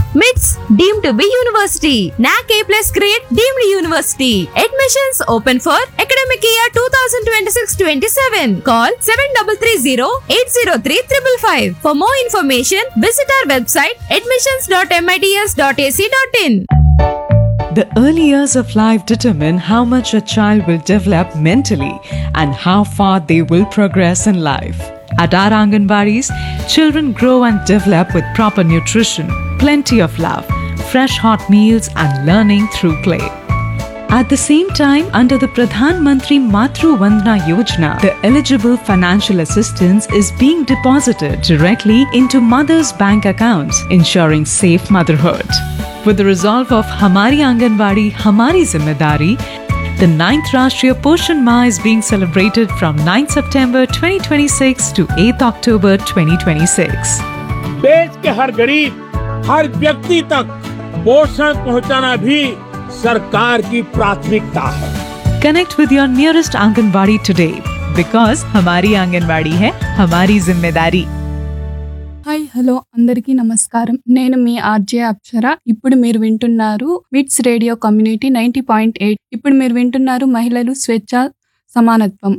MITS deemed to be university. NAC A plus grade deemed university. Admissions open for academic year 2026-27. Call 7330-803-555. For more information, visit our website admissions.mits.ac.in. The early years of life determine how much a child will develop mentally and how far they will progress in life. At our Anganwadis, children grow and develop with proper nutrition, plenty of love, fresh hot meals, and learning through play. At the same time, under the Pradhan Mantri Matru Vandana Yojana, the eligible financial assistance is being deposited directly into mothers' bank accounts, ensuring safe motherhood. With the resolve of Hamari Anganwadi, Hamari Zimmedari, the 9th Rashtriya Poshan Ma is being celebrated from 9th September 2026 to 8th October 2026. देश के हर गरीब हर व्यक्ति तक पोषण पहुंचाना भी सरकार की प्राथमिकता है Connect with your nearest Anganwadi today because Hamari Anganwadi hai Hamari Zimmedari. Hi hello అందరికీ నమస్కారం నేను మీ ఆర్జే అప్సర ఇప్పుడు మీరు వింటున్నారు Vits radio community ninety point eight ఇప్పుడు మీరు వింటున్నారు మహిళలు స్వేచ్ఛ సమానత్వం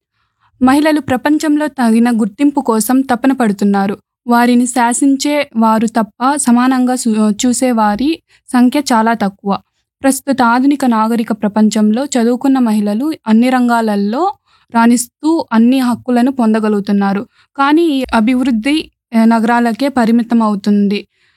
మహిళలు ప్రపంచంలో తగిన గుర్తింపు కోసం తపన పడుతున్నారు వారిని శాసించే వారు తప్ప సమానంగా చూ- చూసే వారి సంఖ్య చాలా తక్కువ ప్రస్తుత ఆధునిక నాగరిక ప్రపంచంలో చదువుకున్న మహిళలు అన్ని రంగాలలో రాణిస్తూ అన్ని హక్కులను పొందగలుగుతున్నారు కానీ ఈ అభివృద్ధి ఆ, నగరాలకే పరిమితం అవుతుంది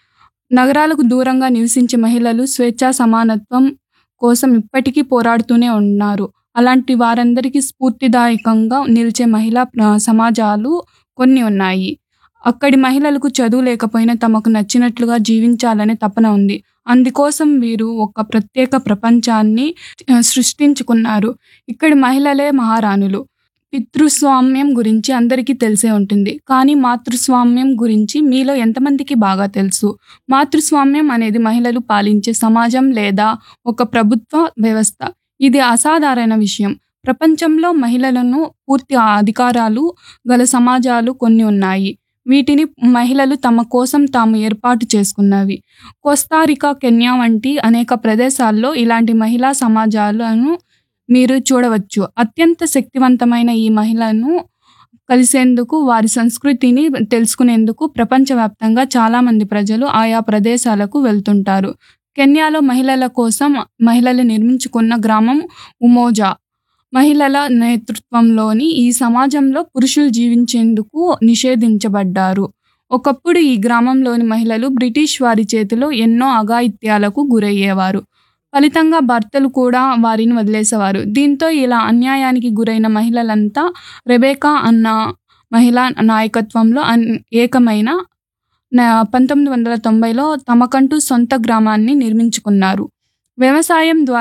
నగరాలకు దూరంగా నివసించే మహిళలు స్వేచ్ఛా సమానత్వం కోసం ఇప్పటికీ పోరాడుతూనే ఉన్నారు అలాంటి వారందరికీ స్ఫూర్తిదాయకంగా నిలిచే మహిళా ఆ, సమాజాలు కొన్ని ఉన్నాయి అక్కడి మహిళలకు చదువు లేకపోయినా తమకు నచ్చినట్లుగా జీవించాలనే తపన ఉంది అందుకోసం వీరు ఒక ప్రత్యేక ప్రపంచాన్ని ఆ, సృష్టించుకున్నారు ఇక్కడి మహిళలే మహారాణులు పితృస్వామ్యం గురించి అందరికీ తెలిసే ఉంటుంది కానీ మాతృస్వామ్యం గురించి మీలో ఎంతమందికి బాగా తెలుసు మాతృస్వామ్యం అనేది మహిళలు పాలించే సమాజం లేదా ఒక ప్రభుత్వ వ్యవస్థ ఇది అసాధారణ విషయం ప్రపంచంలో మహిళలను పూర్తి అధికారాలు గల సమాజాలు కొన్ని ఉన్నాయి వీటిని మహిళలు తమ కోసం తాము ఏర్పాటు చేసుకున్నవి కోస్తారికా కెన్యా వంటి అనేక ప్రదేశాల్లో ఇలాంటి మహిళా సమాజాలను మీరు చూడవచ్చు అత్యంత శక్తివంతమైన ఈ మహిళను కలిసేందుకు వారి సంస్కృతిని తెలుసుకునేందుకు ప్రపంచవ్యాప్తంగా చాలా మంది ప్రజలు ఆయా ప్రదేశాలకు వెళ్తుంటారు కెన్యాలో మహిళల కోసం మహిళలు నిర్మించుకున్న గ్రామం ఉమోజా మహిళల నేతృత్వంలోని ఈ సమాజంలో పురుషులు జీవించేందుకు నిషేధించబడ్డారు ఒకప్పుడు ఈ గ్రామంలోని మహిళలు బ్రిటిష్ వారి చేతిలో ఎన్నో అఘాయిత్యాలకు గురయ్యేవారు ఫలితంగా భర్తలు కూడా వారిని వదిలేసేవారు దీంతో ఇలా అన్యాయానికి గురైన మహిళలంతా రెబేకా అన్న మహిళా నాయకత్వంలో అన్- ఏకమైన న- పంతొమ్మిది వందల తొంభైలో తమకంటూ సొంత గ్రామాన్ని నిర్మించుకున్నారు వ్యవసాయం ద్వారా